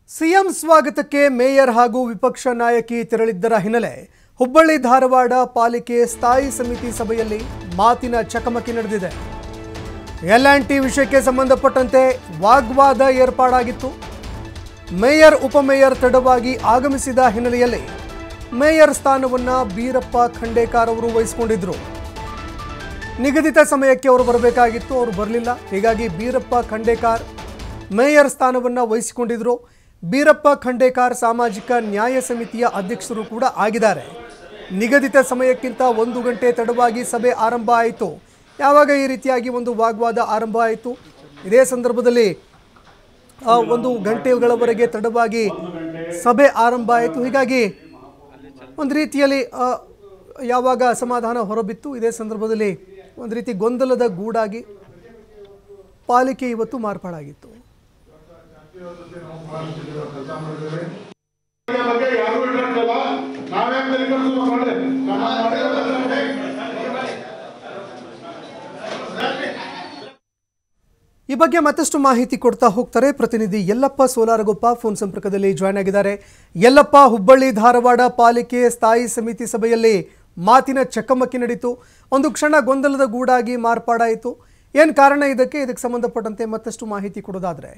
CM ಸ್ವಾಗತಕ್ಕೆ mayor ಹಾಗೂ ವಿಪಕ್ಷ ನಾಯಕಿ ತೆರಳಿದ್ದರ ಹಿನ್ನೆಲೆ ಹುಬ್ಬಳ್ಳಿ ಧಾರವಾಡ ಪಾಲಿಕೆ ಸ್ಥಾಯಿ ಸಮಿತಿ ಸಭೆಯಲ್ಲಿ ಮಾತಿನ ಚಕಮಕಿ ನಡೆದಿದೆ ಎಲ್ ಆ್ಯಂಡ್ ಟಿ ವಿಷಯಕ್ಕೆ ಸಂಬಂಧಪಟ್ಟಂತೆ ವಾಗ್ವಾದ ಏರ್ಪಾಡಾಗಿತ್ತು ಮೇಯರ್ ಉಪಮೇಯರ್ ತಡವಾಗಿ ಆಗಮಿಸಿದ ಹಿನ್ನೆಲೆಯಲ್ಲಿ ಮೇಯರ್ ಸ್ಥಾನವನ್ನು ಬೀರಪ್ಪ ಖಂಡೇಕಾರ್ ಅವರು ವಹಿಸಿಕೊಂಡಿದ್ರು ನಿಗದಿತ ಸಮಯಕ್ಕೆ ಅವರು ಬರಬೇಕಾಗಿತ್ತು ಅವರು ಬರಲಿಲ್ಲ ಹೀಗಾಗಿ ಬೀರಪ್ಪ ಖಂಡೇಕಾರ್ ಮೇಯರ್ ಸ್ಥಾನವನ್ನು ವಹಿಸಿಕೊಂಡಿದ್ರು ಬೀರಪ್ಪ ಖಂಡೇಕಾರ್ ಸಾಮಾಜಿಕ ನ್ಯಾಯ ಸಮಿತಿಯ ಅಧ್ಯಕ್ಷರು ಕೂಡ ಆಗಿದ್ದಾರೆ ನಿಗದಿತ ಸಮಯಕ್ಕಿಂತ ಒಂದು ಗಂಟೆ ತಡವಾಗಿ ಸಭೆ ಆರಂಭ ಆಯಿತು ಯಾವಾಗ ಈ ರೀತಿಯಾಗಿ ಒಂದು ವಾಗ್ವಾದ ಆರಂಭ ಆಯಿತು ಇದೇ ಸಂದರ್ಭದಲ್ಲಿ ಆ, ಒಂದು ಗಂಟೆಗಳವರೆಗೆ ತಡವಾಗಿ ಸಭೆ ಆರಂಭ ಆಯಿತು ಹೀಗಾಗಿ ಒಂದು ರೀತಿಯಲ್ಲಿ ಆ, ಯಾವಾಗ ಅಸಮಾಧಾನ ಹೊರಬಿತ್ತು ಇದೇ ಸಂದರ್ಭದಲ್ಲಿ ಒಂದು ರೀತಿ ಗೊಂದಲದ ಗೂಡಾಗಿ ಪಾಲಿಕೆ ಇವತ್ತು ಮಾರ್ಪಾಡಾಗಿತ್ತು ಈ ಬಗ್ಗೆ ಯಾರು ಇಟ್ಟಿರ್ತಿಲ್ಲ ನಾವ್ಯಾಕೆ ತಲೆಕೆಡಿಸ್ಕೊಬೇಕು ನೋಡಿ ನಮ್ಮ ಮಾಡಿರೋದನ್ನ ಈ ಬಗ್ಗೆ ಮತ್ತಷ್ಟು ಮಾಹಿತಿ ಕೊಡ್ತಾ ಹೋಗ್ತಾರೆ ಪ್ರತಿನಿಧಿ ಯಲ್ಲಪ್ಪ ಸೋಲಾರಗೊಪ್ಪ ಫೋನ್ ಸಂಪರ್ಕದಲ್ಲಿ ಜಾಯ್ನ್ ಆಗಿದ್ದಾರೆ ಯಲ್ಲಪ್ಪ ಹುಬ್ಬಳ್ಳಿ ಧಾರವಾಡ ಪಾಲಿಕೆ ಸ್ಥಾಯಿ ಸಮಿತಿ ಸಭೆಯಲ್ಲಿ ಮಾತಿನ ಚಕಮಕಿ ನಡೀತು ಒಂದು ಕ್ಷಣ ಗೊಂದಲದ ಗೂಡಾಗಿ ಮಾರ್ಪಾಡಾಯಿತು ಏನು ಕಾರಣ ಇದಕ್ಕೆ ಇದಕ್ಕೆ ಸಂಬಂಧಪಟ್ಟಂತೆ ಮತ್ತಷ್ಟು ಮಾಹಿತಿ ಕೊಡೋದಾದ್ರೆ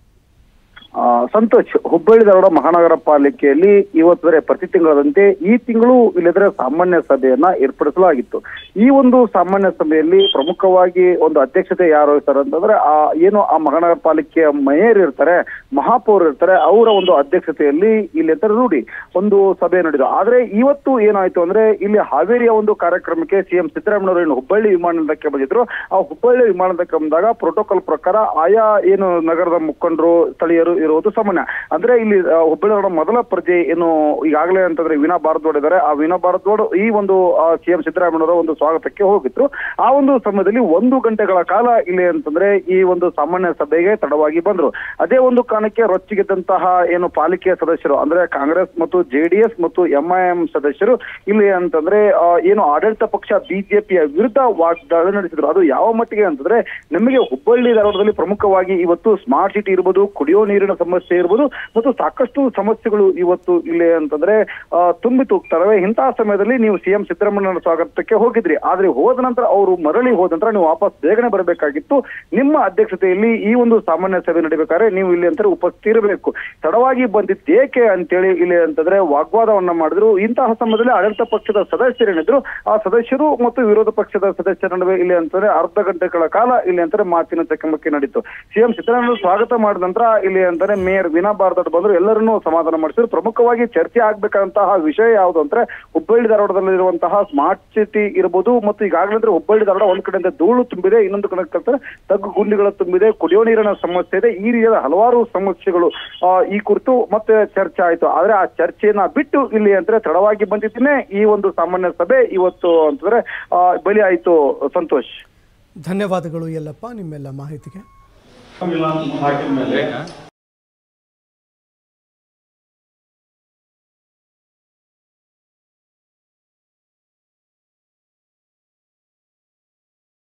ಆ, ಸಂತೋಷ್ ಹುಬ್ಬಳ್ಳಿ ಧಾರವಾಡ ಮಹಾನಗರ ಪಾಲಿಕೆಯಲ್ಲಿ ಇವತ್ತು ವರೆ ಪ್ರತಿ ತಿಂಗಳದಂತೆ ಈ ತಿಂಗಳು ಇಲ್ಲದ್ರೆ ಸಾಮಾನ್ಯ ಸಭೆಯನ್ನ ಏರ್ಪಡಿಸಲಾಗಿತ್ತು ಈ ಒಂದು ಸಾಮಾನ್ಯ ಸಭೆಯಲ್ಲಿ ಪ್ರಮುಖವಾಗಿ ಒಂದು ಅಧ್ಯಕ್ಷತೆ ಯಾರು ವಹಿಸ್ತಾರೆ ಅಂತಂದ್ರೆ ಆ ಏನು ಆ ಮಹಾನಗರ ಪಾಲಿಕೆಯ ಮೇಯರ್ ಇರ್ತಾರೆ ಮಹಾಪೌರ್ ಇರ್ತಾರೆ ಅವರ ಒಂದು ಅಧ್ಯಕ್ಷತೆಯಲ್ಲಿ ಇಲ್ಲಿ ಅಂತ ರೂಢಿ ಒಂದು ಸಭೆ ನಡೆದು ಆದ್ರೆ ಇವತ್ತು ಏನಾಯ್ತು ಅಂದ್ರೆ ಇಲ್ಲಿ ಹಾವೇರಿಯ ಒಂದು ಕಾರ್ಯಕ್ರಮಕ್ಕೆ ಸಿಎಂ ಸಿದ್ದರಾಮಯ್ಯವರು ಏನು ಹುಬ್ಬಳ್ಳಿ ವಿಮಾನ ನಿಲ್ದಾಣಕ್ಕೆ ಬಂದಿದ್ರು ಆ ಹುಬ್ಬಳ್ಳಿ ವಿಮಾನ ನಿಲ್ದಾಣಕ್ಕೆ ಬಂದಾಗ ಪ್ರೋಟೋಕಾಲ್ ಪ್ರಕಾರ ಆಯಾ ಏನು ನಗರದ ಮುಖಂಡರು ಸ್ಥಳೀಯರು ಇರುವುದು ಸಾಮಾನ್ಯ ಅಂದ್ರೆ ಇಲ್ಲಿ ಆ, ಹುಬ್ಬಳ್ಳಿ ಧಾರವಾಡ ಮೊದಲ ಪ್ರಜೆ ಏನು ಈಗಾಗಲೇ ಅಂತಂದ್ರೆ ವೀಣಾ ಭಾರದ್ವಾಡ್ ಇದ್ದಾರೆ ಆ ವೀಣಾ ಭಾರದ್ವಾಡ್ ಈ ಒಂದು ಸಿಎಂ ಸಿದ್ದರಾಮಯ್ಯವರ ಒಂದು ಸ್ವಾಗತಕ್ಕೆ ಹೋಗಿದ್ರು ಆ ಒಂದು ಸಮಯದಲ್ಲಿ ಒಂದು ಗಂಟೆಗಳ ಕಾಲ ಇಲ್ಲಿ ಅಂತಂದ್ರೆ ಈ ಒಂದು ಸಾಮಾನ್ಯ ಸಭೆಗೆ ತಡವಾಗಿ ಬಂದ್ರು ಅದೇ ಒಂದು ಕಾರಣಕ್ಕೆ ರೊಚ್ಚಿಗೆದ್ದಂತಹ ಏನು ಪಾಲಿಕೆಯ ಸದಸ್ಯರು ಅಂದ್ರೆ ಕಾಂಗ್ರೆಸ್ ಮತ್ತು ಜೆಡಿಎಸ್ ಮತ್ತು ಎಂಐಎಂ ಸದಸ್ಯರು ಇಲ್ಲಿ ಅಂತಂದ್ರೆ ಆ, ಏನು ಆಡಳಿತ ಪಕ್ಷ ಬಿಜೆಪಿಯ ವಿರುದ್ಧ ವಾಗ್ದಾಳಿ ನಡೆಸಿದ್ರು ಅದು ಯಾವ ಮಟ್ಟಿಗೆ ಅಂತಂದ್ರೆ ನಮಗೆ ಹುಬ್ಬಳ್ಳಿ ಧಾರವಾಡದಲ್ಲಿ ಪ್ರಮುಖವಾಗಿ ಇವತ್ತು ಸ್ಮಾರ್ಟ್ ಸಿಟಿ ಇರ್ಬೋದು ಕುಡಿಯೋ ನೀರಿನ ಸಮಸ್ಯೆ ಇರ್ಬೋದು ಮತ್ತು ಸಾಕಷ್ಟು ಸಮಸ್ಯೆಗಳು ಇವತ್ತು ಇಲ್ಲಿ ಅಂತಂದ್ರೆ ಆ, ತುಂಬಿ ತೂಗ್ತವೆ ಇಂತಹ ಸಮಯದಲ್ಲಿ ನೀವು ಸಿಎಂ ಸಿದ್ದರಾಮಯ್ಯನ ಸ್ವಾಗತಕ್ಕೆ ಹೋಗಿದ್ರಿ ಆದ್ರೆ ಹೋದ ನಂತರ ಅವರು ಮರಳಿ ಹೋದ ನಂತರ ನೀವು ವಾಪಸ್ ಬೇಗನೆ ಬರಬೇಕಾಗಿತ್ತು ನಿಮ್ಮ ಅಧ್ಯಕ್ಷತೆಯಲ್ಲಿ ಈ ಒಂದು ಸಾಮಾನ್ಯ ಸಭೆ ನಡಿಬೇಕಾದ್ರೆ ನೀವು ಇಲ್ಲಿ ಅಂತಾರೆ ಉಪಸ್ಥಿತಿ ಇರಬೇಕು ತಡವಾಗಿ ಬಂದಿದ್ದೇಕೆ ಅಂತೇಳಿ ಇಲ್ಲಿ ಅಂತಂದ್ರೆ ವಾಗ್ವಾದವನ್ನ ಮಾಡಿದ್ರು ಇಂತಹ ಸಮಯದಲ್ಲಿ ಆಡಳಿತ ಪಕ್ಷದ ಸದಸ್ಯರೇನಿದ್ರು ಆ ಸದಸ್ಯರು ಮತ್ತು ವಿರೋಧ ಪಕ್ಷದ ಸದಸ್ಯರ ನಡುವೆ ಇಲ್ಲಿ ಅಂತಂದ್ರೆ ಅರ್ಧ ಗಂಟೆಗಳ ಕಾಲ ಇಲ್ಲಿ ಅಂತಾರೆ ಮಾತಿನ ಚಕಮಕಿ ನಡೀತು ಸಿಎಂ ಸಿದ್ದರಾಮಯ್ಯ ಸ್ವಾಗತ ಮಾಡಿದ ನಂತರ ಇಲ್ಲಿ ಅಂತಾರೆ ಮೇಯರ್ ವೀಣಾ ಭಾರದ್ವಾಡ್ ಬಂದ್ರು ಎಲ್ಲರನ್ನೂ ಸಮಾಧಾನ ಮಾಡಿಸಿದ್ರು ಪ್ರಮುಖವಾಗಿ ಚರ್ಚೆ ಆಗ್ಬೇಕಾದಂತಹ ವಿಷಯ ಯಾವುದು ಅಂದ್ರೆ ಹುಬ್ಬಳ್ಳಿ ಧಾರವಾಡದಲ್ಲಿರುವಂತಹ ಸ್ಮಾರ್ಟ್ ಸಿಟಿ ಇರ್ಬೋದು ಮತ್ತು ಈಗಾಗಲೇ ಅಂದ್ರೆ ಹುಬ್ಬಳ್ಳಿ ಧಾರವಾಡ ಒಂದ್ ಕಡೆಯಿಂದ ಧೂಳು ತುಂಬಿದೆ ಇನ್ನೊಂದು ಕಡೆ ಕಲ್ತಾರೆ ತಗ್ಗು ಗುಂಡಿಗಳು ತುಂಬಿದೆ ಕುಡಿಯೋ ನೀರಿನ ಸಮಸ್ಯೆ ಇದೆ ಈ ರೀತಿಯಾದ ಹಲವಾರು ಸಮಸ್ಯೆಗಳು ಆ, ಈ ಕುರಿತು ಮತ್ತೆ ಚರ್ಚೆ ಆಯ್ತು ಆದ್ರೆ ಆ ಚರ್ಚೆಯನ್ನ ಬಿಟ್ಟು ಇಲ್ಲಿ ಅಂದ್ರೆ ತಡವಾಗಿ ಬಂದಿದ್ದೇನೆ ಈ ಒಂದು ಸಾಮಾನ್ಯ ಸಭೆ ಇವತ್ತು ಅಂತಂದ್ರೆ ಆ, ಬಲಿ ಆಯ್ತು ಸಂತೋಷ್ ಧನ್ಯವಾದಗಳು ಯಲ್ಲಪ್ಪ ನಿಮ್ಮೆಲ್ಲ ಮಾಹಿತಿಗೆ ಹಾಕಿದ ಮೇಲೆ